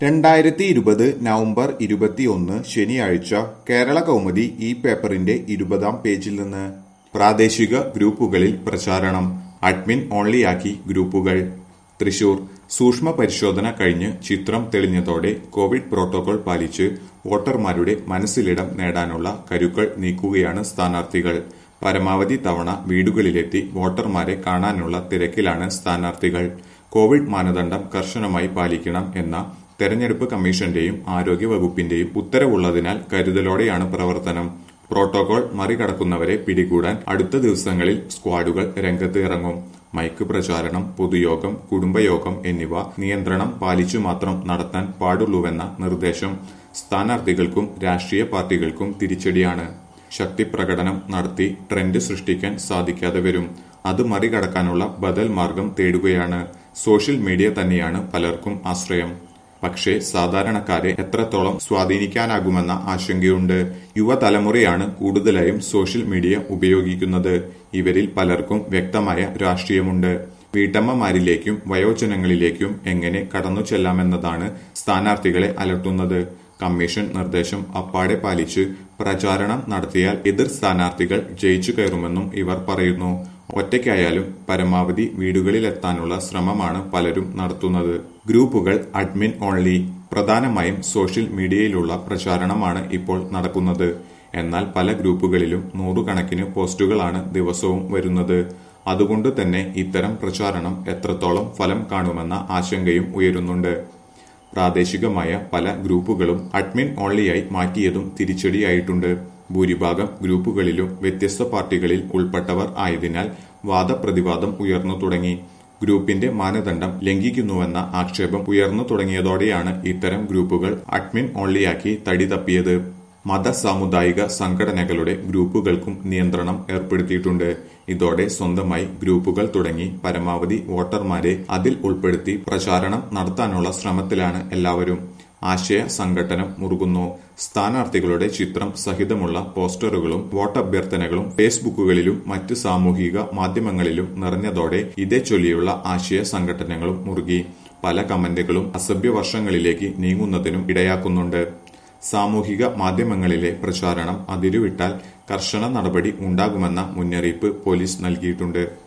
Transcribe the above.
രണ്ടായിരത്തി ഇരുപത് നവംബർ ഇരുപത്തിയൊന്ന് ശനിയാഴ്ച കേരള കൗമുദി ഈ പേപ്പറിന്റെ ഇരുപതാം പേജിൽ നിന്ന് പ്രാദേശിക ഗ്രൂപ്പുകളിൽ പ്രചാരണം അഡ്മിൻ ഓൺലിയാക്കി ഗ്രൂപ്പുകൾ തൃശൂർ സൂക്ഷ്മ പരിശോധന കഴിഞ്ഞ് ചിത്രം തെളിഞ്ഞതോടെ കോവിഡ് പ്രോട്ടോകോൾ പാലിച്ച് വോട്ടർമാരുടെ മനസ്സിലിടം നേടാനുള്ള കരുക്കൾ നീക്കുകയാണ് സ്ഥാനാർത്ഥികൾ പരമാവധി തവണ വീടുകളിലെത്തി വോട്ടർമാരെ കാണാനുള്ള തിരക്കിലാണ് സ്ഥാനാർത്ഥികൾ കോവിഡ് മാനദണ്ഡം കർശനമായി പാലിക്കണം എന്ന തെരഞ്ഞെടുപ്പ് കമ്മീഷന്റെയും ആരോഗ്യ വകുപ്പിന്റെയും ഉത്തരവുള്ളതിനാൽ കരുതലോടെയാണ് പ്രവർത്തനം പ്രോട്ടോകോൾ മറികടക്കുന്നവരെ പിടികൂടാൻ അടുത്ത ദിവസങ്ങളിൽ സ്ക്വാഡുകൾ രംഗത്ത് ഇറങ്ങും മൈക്ക് പ്രചാരണം പൊതുയോഗം കുടുംബയോഗം എന്നിവ നിയന്ത്രണം പാലിച്ചു മാത്രം നടത്താൻ പാടുള്ളൂവെന്ന നിർദ്ദേശം സ്ഥാനാർത്ഥികൾക്കും രാഷ്ട്രീയ പാർട്ടികൾക്കും തിരിച്ചടിയാണ് ശക്തിപ്രകടനം നടത്തി ട്രെൻഡ് സൃഷ്ടിക്കാൻ സാധിക്കാതെ വരും അത് മറികടക്കാനുള്ള ബദൽ മാർഗം തേടുകയാണ് സോഷ്യൽ മീഡിയ തന്നെയാണ് പലർക്കും ആശ്രയം പക്ഷേ സാധാരണക്കാരെ എത്രത്തോളം സ്വാധീനിക്കാനാകുമെന്ന ആശങ്കയുണ്ട് യുവതലമുറയാണ് കൂടുതലായും സോഷ്യൽ മീഡിയ ഉപയോഗിക്കുന്നത് ഇവരിൽ പലർക്കും വ്യക്തമായ രാഷ്ട്രീയമുണ്ട് വീട്ടമ്മമാരിലേക്കും വയോജനങ്ങളിലേക്കും എങ്ങനെ കടന്നു ചെല്ലാമെന്നതാണ് സ്ഥാനാർത്ഥികളെ അലട്ടുന്നത് കമ്മീഷൻ നിർദ്ദേശം അപ്പാടെ പാലിച്ച് പ്രചാരണം നടത്തിയാൽ എതിർ സ്ഥാനാർത്ഥികൾ ജയിച്ചു കയറുമെന്നും ഇവർ പറയുന്നു ഒറ്റയ്ക്കായാലും പരമാവധി വീടുകളിലെത്താനുള്ള ശ്രമമാണ് പലരും നടത്തുന്നത് ഗ്രൂപ്പുകൾ അഡ്മിൻ ഓൺലി പ്രധാനമായും സോഷ്യൽ മീഡിയയിലുള്ള പ്രചാരണമാണ് ഇപ്പോൾ നടക്കുന്നത് എന്നാൽ പല ഗ്രൂപ്പുകളിലും നൂറുകണക്കിന് പോസ്റ്റുകളാണ് ദിവസവും വരുന്നത് അതുകൊണ്ട് തന്നെ ഇത്തരം പ്രചാരണം എത്രത്തോളം ഫലം കാണുമെന്ന ആശങ്കയും ഉയരുന്നുണ്ട് പ്രാദേശികമായ പല ഗ്രൂപ്പുകളും അഡ്മിൻ ഓൺലിയായി മാറ്റിയതും തിരിച്ചടിയായിട്ടുണ്ട് ഭൂരിഭാഗം ഗ്രൂപ്പുകളിലും വ്യത്യസ്ത പാർട്ടികളിൽ ഉൾപ്പെട്ടവർ ആയതിനാൽ വാദപ്രതിവാദം ഉയർന്നു തുടങ്ങി ഗ്രൂപ്പിന്റെ മാനദണ്ഡം ലംഘിക്കുന്നുവെന്ന ആക്ഷേപം ഉയർന്നു തുടങ്ങിയതോടെയാണ് ഇത്തരം ഗ്രൂപ്പുകൾ അഡ്മിൻ ഓൺലിയാക്കി തടി തപ്പിയത് മത സാമുദായിക സംഘടനകളുടെ ഗ്രൂപ്പുകൾക്കും നിയന്ത്രണം ഏർപ്പെടുത്തിയിട്ടുണ്ട് ഇതോടെ സ്വന്തമായി ഗ്രൂപ്പുകൾ തുടങ്ങി പരമാവധി വോട്ടർമാരെ അതിൽ ഉൾപ്പെടുത്തി പ്രചാരണം നടത്താനുള്ള ശ്രമത്തിലാണ് എല്ലാവരും ആശയ സംഘട്ടനം മുറുകുന്നു സ്ഥാനാർത്ഥികളുടെ ചിത്രം സഹിതമുള്ള പോസ്റ്ററുകളും വോട്ടഭ്യർത്ഥനകളും ഫേസ്ബുക്കുകളിലും മറ്റ് സാമൂഹിക മാധ്യമങ്ങളിലും നിറഞ്ഞതോടെ ഇതേ ചൊല്ലിയുള്ള ആശയ സംഘടനകളും മുറുകി പല കമന്റുകളും അസഭ്യവർഷങ്ങളിലേക്ക് നീങ്ങുന്നതിനും ഇടയാക്കുന്നുണ്ട് സാമൂഹിക മാധ്യമങ്ങളിലെ പ്രചാരണം അതിരുവിട്ടാൽ കർശന നടപടി ഉണ്ടാകുമെന്ന മുന്നറിയിപ്പ് പോലീസ് നൽകിയിട്ടുണ്ട്